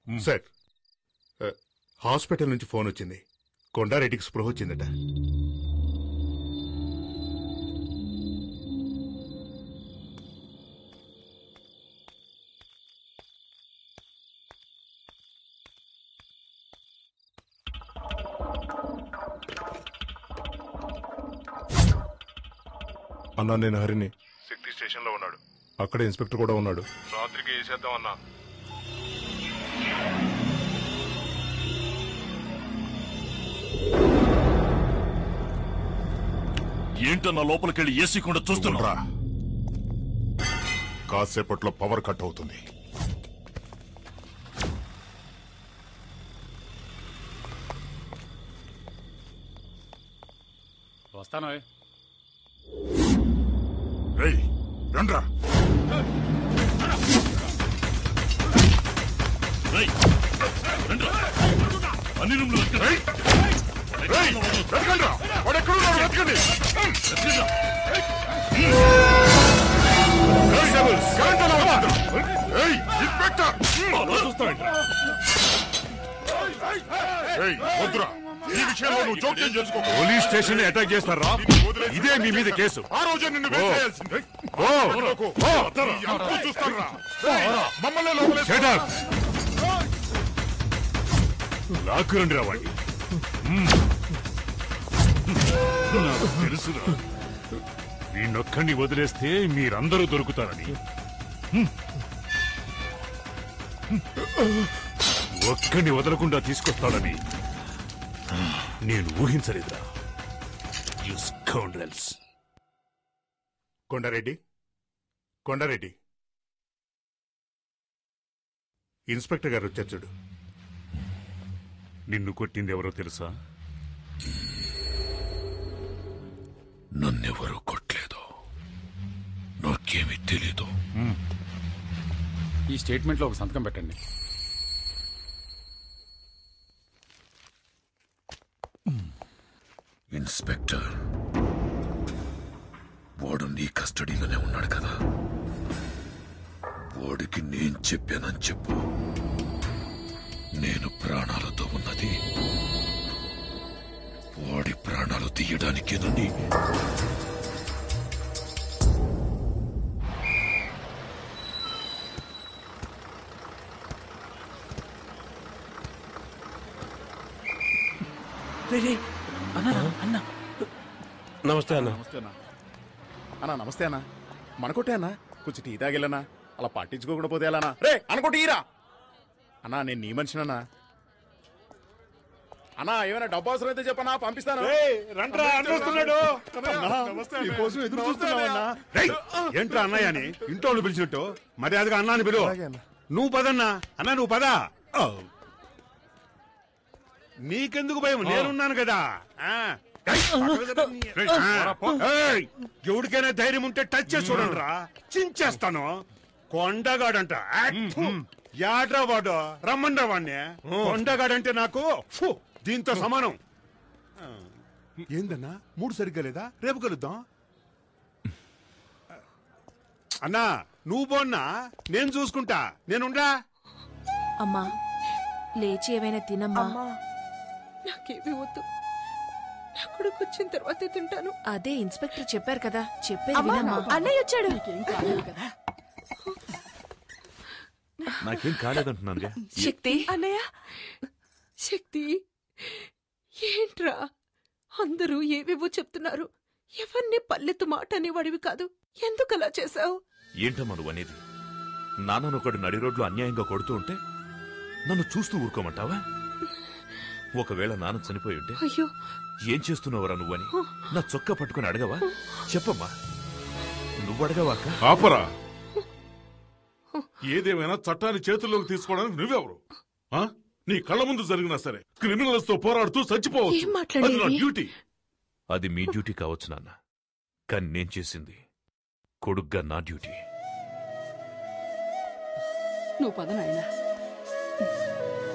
Sir ఆ, hospital నుంచి phone వచ్చింది కొండారెడ్డికి స్పృహ వచ్చిందట అన్నా నేను హరిని శక్తి స్టేషన్ లో ఉన్నాడు అక్కడ ఇన్స్పెక్టర్ కూడా ఉన్నాడు రాత్రికి వేసేద్దాం అన్నా ఏంటన్నా లోపలికెళ్ళి ఏసీ కూడా చూస్తున్నా రా కాసేపట్లో పవర్ కట్ అవుతుంది వస్తాను రేయ్ రండ్రా రేయ్, రండ్రా. అన్ని రూమ్లు వెతకండి. రేయ్ రేయ్ వెతకండ్రా వాడు ఎక్కడున్నాడు వెతకండి వెతకండ్రా. కరెంట్ ఎలా వచ్చిందిరా? ఏయ్ ఇన్స్పెక్టర్ అలా చూస్తావేంట్రా? ఏయ్ వద్దురా ఈ విషయంలో నువ్వు జోక్యం చేసుకో పోలీస్ స్టేషన్ అటాక్ చేస్తారా ఇదే మీ మీద కేసు ఆ రోజే నిన్ను వేసేయాల్సింది ఓ వదలకు. ఈ అంతు చూస్తానురా. ఏయ్, మమ్మల్ని లోపలేసుకో. Shut up. లాక్కురండి రా వాడిని నాకు తెలుసురా వీణొక్కడిని వదిలేస్తే మీరందరూ దొరుకుతారని ఒక్కడిని వదలకుండా తీసుకొస్తాడని నేను ఊహించలేదురా you scoundrels Kondareddy Kondareddy inspector గారు వచ్చారు చూడు నిన్ను కొట్టింది ఎవరో తెలుసా నన్నెవరూ కొట్టలేదు నాకేమీ తెలీదు ఈ స్టేట్మెంట్ లో ఒక సంతకం పెట్టండి ఇన్స్పెక్టర్ వాడు నీ కస్టడీలోనే ఉన్నాడు కదా వాడికి నేను చెప్పానని చెప్పు నేను ప్రాణాలతో ఉన్నది వాడి ప్రాణాలు తీయడానికేనని నమస్తే అన్న నమస్తే అన్న అన్నా నమస్తే అన్న మనకొట్టే అన్న కొంచెం టీ తాగిల్లనా అలా పట్టించుకోకుండా పోతే ఎలా రే అనుకోటి ఈరా అన్నా నేను నీ మనిషినన్నా అన్నా ఏమైనా డబ్బు అవసరం అయితే చెప్పనా పంపిస్తాను కోసం ఎదురు చూస్తున్నావన్నా ఏంట్రా అన్నయ్య అని ఇంట్లో వాళ్ళు పిలిచినట్టు మర్యాదగా అన్నాని పిలువ నువ్వు పదన్నా అన్నా నువ్వు పదా నీకెందుకు భయం నేనున్నాను కదా ఆ. ఏయ్, ఎవడికైనా ధైర్యం ఉంటే టచ్ చేసి చూడండి రా చించేస్తాను కొండగాడంట యాక్ట్. యాడ్రా వాడు రమ్మండ్రా వాడిని కొండగాడంటే నాకు ఫు, దీంతో సమానం ఏందన్నా మూడు సరిగ్గా లేదా రేపు కలుద్దాం అన్నా నువ్వు పోన్నా నేను చూసుకుంటా నేనుండా అమ్మా లేచి ఏమైనా తినమ్మా నాకేమీ వద్దు నా కొడుకు వచ్చిన తర్వాత తింటాను అదే ఇన్స్పెక్టర్ చెప్పారు కదా చెప్పేది అమ్మా, వినమ్మా అన్నయ్య వచ్చాడు నాకేం కాలేదంటున్నానుగా శక్తి అన్నయ్య శక్తి ఏంట్రా అందరూ ఏవేవో చెప్తున్నారు ఎవరిని పల్లెత్తు మాట అనేవాడివి కాదు ఎందుకు అలా చేశావు ఏంటమ్మా నువ్వు అనేది నాన్నను ఒకడు నడి రోడ్లో అన్యాయంగా కొడుతూ ఉంటే నన్ను చూస్తూ ఊరుకోమంటావా ఒకవేళ నాన్న చనిపోయి ఉంటే అయ్యో ఏం చేస్తున్నావురా నువ్వని నా చొక్కా పట్టుకుని అడగవా చెప్పమ్మా నువ్వు అడగవా అక్క? ఆపరా ఏదేమైనా చట్టాన్ని చేతుల్లోకి తీసుకోవడానికి నువ్వెవరు ఆ? నీ కళ్ళ ముందు జరిగినా సరే క్రిమినల్స్ తో పోరాడుతూ చచ్చిపోవచ్చు ఏం మాట్లాడేది? అది నా డ్యూటీ అది మీ డ్యూటీ కావచ్చు నాన్న కానీ నేను చేసింది కొడుగ్గా నా డ్యూటీ నువ్వు పద నాయనా